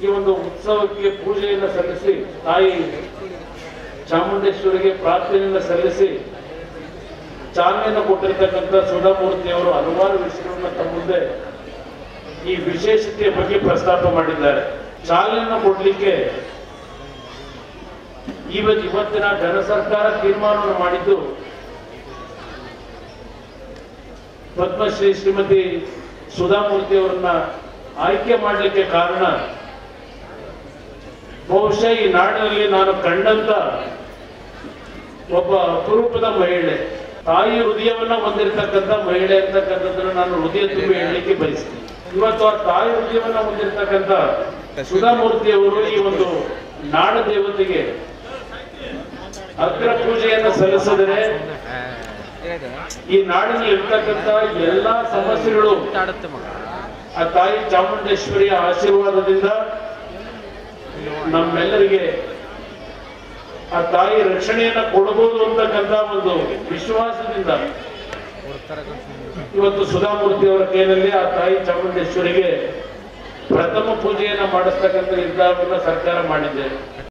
ಈ ಒಂದು ಉತ್ಸವಕ್ಕೆ ಪೂಜೆಯನ್ನು ಸಲ್ಲಿಸಿ ತಾಯಿ ಚಾಮುಂಡೇಶ್ವರಿಗೆ ಪ್ರಾರ್ಥನೆಯನ್ನು ಸಲ್ಲಿಸಿ ಚಾಲನೆಯನ್ನು ಕೊಟ್ಟಿರ್ತಕ್ಕಂಥ ಸುಧಾಮೂರ್ತಿ ಅವರು ಹಲವಾರು ವಿಷಯಗಳನ್ನ ತಮ್ಮ ಮುಂದೆ ಈ ವಿಶೇಷತೆಯ ಬಗ್ಗೆ ಪ್ರಸ್ತಾಪ ಮಾಡಿದ್ದಾರೆ ಚಾಲನೆಯನ್ನು ಕೊಡ್ಲಿಕ್ಕೆ ಇವತ್ತು ಇವತ್ತಿನ ಜನ ಸರ್ಕಾರ ತೀರ್ಮಾನವನ್ನು ಮಾಡಿದ್ದು ಪದ್ಮಶ್ರೀ ಶ್ರೀಮತಿ ಸುಧಾಮೂರ್ತಿ ಅವರನ್ನ ಆಯ್ಕೆ ಮಾಡಲಿಕ್ಕೆ ಕಾರಣ ಬಹುಶಃ ಈ ನಾಡಿನಲ್ಲಿ ನಾನು ಕಂಡಂತ ಒಬ್ಬ ಅಪರೂಪದ ಮಹಿಳೆ ತಾಯಿ ಹೃದಯವನ್ನ ಹೊಂದಿರತಕ್ಕಂಥ ಮಹಿಳೆ ಅಂತಕ್ಕಂಥದ್ದನ್ನು ನಾನು ಹೃದಯ ತುಂಬಿ ಹೇಳಲಿಕ್ಕೆ ಬಯಸ್ತೀನಿ ಇವತ್ತು ಆ ತಾಯಿ ಹೃದಯವನ್ನ ಹೊಂದಿರತಕ್ಕಂಥ ಸುಧಾಮೂರ್ತಿ ಅವರು ಈ ಒಂದು ನಾಡ ದೇವತೆಗೆ ಅಗ್ರ ಪೂಜೆಯನ್ನು ಸಲ್ಲಿಸಿದರೆ ಈ ನಾಡಿನಲ್ಲಿ ಇರ್ತಕ್ಕಂಥ ಎಲ್ಲಾ ಸಮಸ್ಯೆಗಳು ಆಡುತ್ತೆ ಮಗ ಆ ತಾಯಿ ಚಾಮುಂಡೇಶ್ವರಿಯ ಆಶೀರ್ವಾದದಿಂದ ನಮ್ಮೆಲ್ಲರಿಗೆ ಆ ತಾಯಿ ರಕ್ಷಣೆಯನ್ನ ಕೊಡಬಹುದು ಅಂತಕ್ಕಂಥ ಒಂದು ವಿಶ್ವಾಸದಿಂದ ಇವತ್ತು ಸುಧಾಮೂರ್ತಿ ಅವರ ಕೈಯಲ್ಲಿ ಆ ತಾಯಿ ಚಾಮುಂಡೇಶ್ವರಿಗೆ ಪ್ರಥಮ ಪೂಜೆಯನ್ನ ಮಾಡಿಸ್ತಕ್ಕಂಥ ನಿರ್ಧಾರವನ್ನ ಸರ್ಕಾರ ಮಾಡಿದೆ